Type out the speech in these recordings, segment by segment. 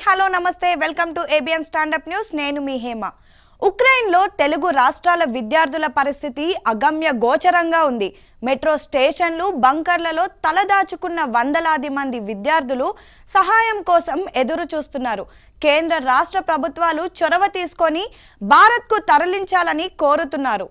hello namaste welcome to ABN standup news నేను మీ హేమ ఉక్రెయిన్లో తెలుగు రాష్ట్రాల విద్యార్థుల పరిస్థితి అగమ్య గోచరంగా ఉంది మెట్రో స్టేషన్లు బంకర్లలో తలదాచుకున్న వందలాది మంది విద్యార్థులు సహాయం కోసం ఎదురు చూస్తున్నారు కేంద్ర రాష్ట్ర ప్రభుత్వాలు చొరవ తీసుకొని భారత్కు తరలించాలని కోరుతున్నారు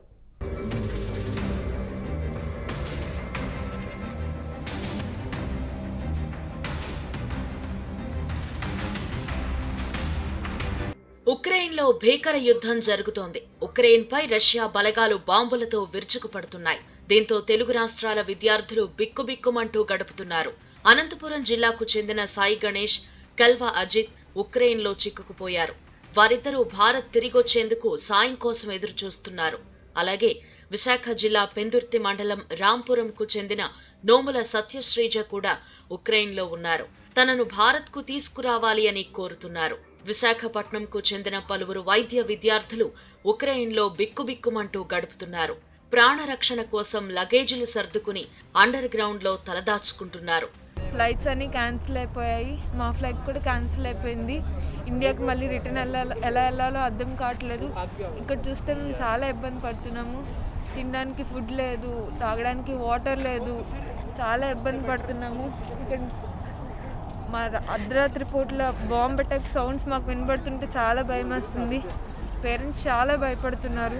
ఉక్రెయిన్లో భీకర యుద్ధం జరుగుతోంది ఉక్రెయిన్పై రష్యా బలగాలు బాంబులతో విరుచుకుపడుతున్నాయి దీంతో తెలుగు రాష్ట్రాల విద్యార్థులు బిక్కుబిక్కుమంటూ గడుపుతున్నారు అనంతపురం జిల్లాకు చెందిన సాయి గణేష్ కల్వా అజిత్ ఉక్రెయిన్లో చిక్కుకుపోయారు వారిద్దరూ భారత్ తిరిగొచ్చేందుకు సాయం కోసం ఎదురు చూస్తున్నారు అలాగే విశాఖ జిల్లా పెందుర్తి మండలం రాంపురంకు చెందిన నోముల సత్యశ్రీజ కూడా ఉక్రెయిన్లో ఉన్నారు తనను భారత్కు తీసుకురావాలి అని కోరుతున్నారు విశాఖపట్నంకు చెందిన పలువురు వైద్య విద్యార్థులు ఉక్రెయిన్లో బిక్కుబిక్కుమంటూ గడుపుతున్నారు ప్రాణరక్షణ కోసం లగేజీలు సర్దుకుని అండర్ గ్రౌండ్లో తలదాచుకుంటున్నారు ఫ్లైట్స్ అన్నీ క్యాన్సిల్ అయిపోయాయి మా ఫ్లైట్ కూడా క్యాన్సిల్ అయిపోయింది ఇండియాకి మళ్ళీ రిటర్న్ వెళ్ళాలో ఎలా వెళ్ళాలో అర్థం కావట్లేదు ఇక్కడ చూస్తే మేము చాలా ఇబ్బంది పడుతున్నాము తినడానికి ఫుడ్ లేదు తాగడానికి వాటర్ లేదు చాలా ఇబ్బంది పడుతున్నాము ఇక్కడ మా ర- అర్ధరాత్రి పూట్ల బాంబ్ అటాక్ సౌండ్స్ మాకు వినబడుతుంటే చాలా భయం వస్తుంది పేరెంట్స్ చాలా భయపడుతున్నారు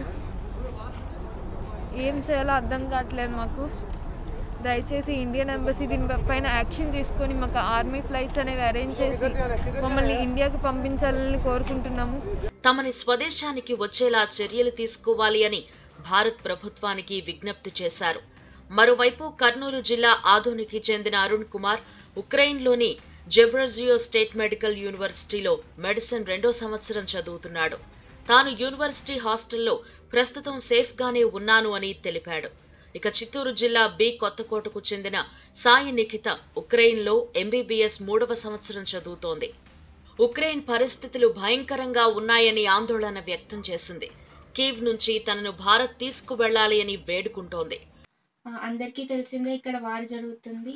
ఏం చేయాలో అర్థం కావట్లేదు మాకు దయచేసి ఇండియన్ ఎంబసీ దీని పైన యాక్షన్ తీసుకొని మాకు ఆర్మీ ఫ్లైట్స్ అనేవి అరేంజ్ చేసి మమ్మల్ని ఇండియాకి పంపించాలని కోరుకుంటున్నాము తమని స్వదేశానికి వచ్చేలా చర్యలు తీసుకోవాలి అని భారత్ ప్రభుత్వానికి విజ్ఞప్తి చేశారు మరోవైపు కర్నూలు జిల్లా ఆదోనికి చెందిన అరుణ్ కుమార్ ఉక్రెయిన్లోని జెబ్రజియో స్టేట్ మెడికల్ యూనివర్సిటీలో మెడిసిన్ రెండో సంవత్సరం చదువుతున్నాడు తాను యూనివర్సిటీ హాస్టల్లో ప్రస్తుతం సేఫ్గానే ఉన్నాను అని తెలిపాడు ఇక చిత్తూరు జిల్లా బి కొత్తకోటకు చెందిన సాయి నిఖిత ఉక్రెయిన్లో ఎంబీబీఎస్ మూడవ సంవత్సరం చదువుతోంది ఉక్రెయిన్ పరిస్థితులు భయంకరంగా ఉన్నాయని ఆందోళన వ్యక్తం చేసింది కీవ్ నుంచి తనను భారత్ తీసుకువెళ్లాలి అని వేడుకుంటోంది ఆ, అందరికీ తెలిసిందే ఇక్కడ వార్ జరుగుతుంది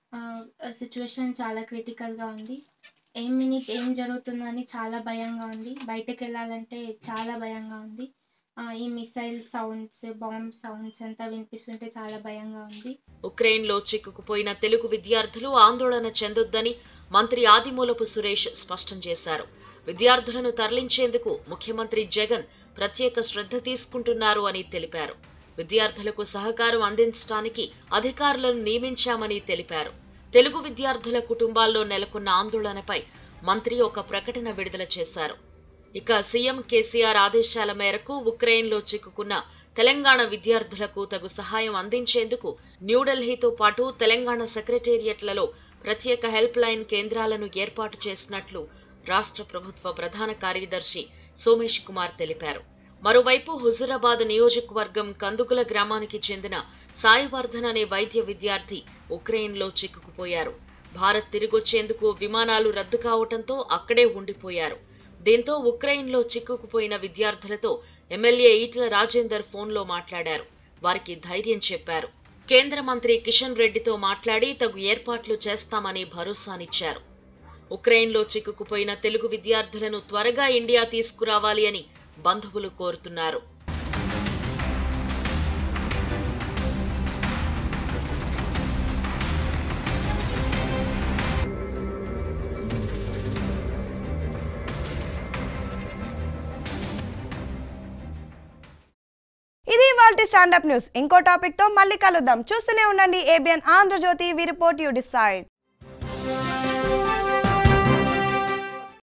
సిచ్యువేషన్ చాలా క్రిటికల్గా ఉంది ఏం మినిట్ ఏం జరుగుతుందని చాలా భయంగా ఉంది బయటకు వెళ్ళాలంటే చాలా భయంగా ఉంది ఆ, ఈ మిసైల్ సౌండ్స్ బాంబ్ సౌండ్స్ అంతా వినిపిస్తుంటే చాలా భయంగా ఉంది ఉక్రెయిన్లో చిక్కుకుపోయిన తెలుగు విద్యార్థులు ఆందోళన చెందొద్దని మంత్రి ఆదిమూలపు సురేష్ స్పష్టం చేశారు విద్యార్థులను తరలించేందుకు ముఖ్యమంత్రి జగన్ ప్రత్యేక శ్రద్ధ తీసుకుంటున్నారు అని తెలిపారు విద్యార్థులకు సహకారం అందించడానికి అధికారులను నియమించామని తెలిపారు తెలుగు విద్యార్థుల కుటుంబాల్లో నెలకొన్న ఆందోళనపై మంత్రి ఒక ప్రకటన విడుదల చేశారు ఇక సీఎం కేసీఆర్ ఆదేశాల మేరకు ఉక్రెయిన్లో చిక్కుకున్న తెలంగాణ విద్యార్థులకు తగు సహాయం అందించేందుకు న్యూఢిల్లీతో పాటు తెలంగాణ సెక్రటేరియట్లలో ప్రత్యేక హెల్ప్ లైన్ కేంద్రాలను ఏర్పాటు చేసినట్లు రాష్ట్ర ప్రభుత్వ ప్రధాన కార్యదర్శి సోమేష్ కుమార్ తెలిపారు మరోవైపు హుజురాబాద్ నియోజకవర్గం కందుకుల గ్రామానికి చెందిన సాయివర్ధన్ అనే వైద్య విద్యార్థి ఉక్రెయిన్లో చిక్కుకుపోయారు భారత్ తిరిగొచ్చేందుకు విమానాలు రద్దు కావటంతో అక్కడే ఉండిపోయారు దీంతో ఉక్రెయిన్లో చిక్కుకుపోయిన విద్యార్థులతో ఎమ్మెల్యే ఈటల రాజేందర్ ఫోన్లో మాట్లాడారు వారికి ధైర్యం చెప్పారు కేంద్ర మంత్రి కిషన్ రెడ్డితో మాట్లాడి తగు ఏర్పాట్లు చేస్తామని భరోసానిచ్చారు ఉక్రెయిన్లో చిక్కుకుపోయిన తెలుగు విద్యార్థులను త్వరగా ఇండియా తీసుకురావాలి అని బంధువులు కోరుతున్నారు ఇది వాళ్ళ స్టాండప్ న్యూస్ ఇంకో టాపిక్ తో మళ్ళీ కలుద్దాం చూస్తూనే ఉండండి ABN Andhrajyothi we report you decide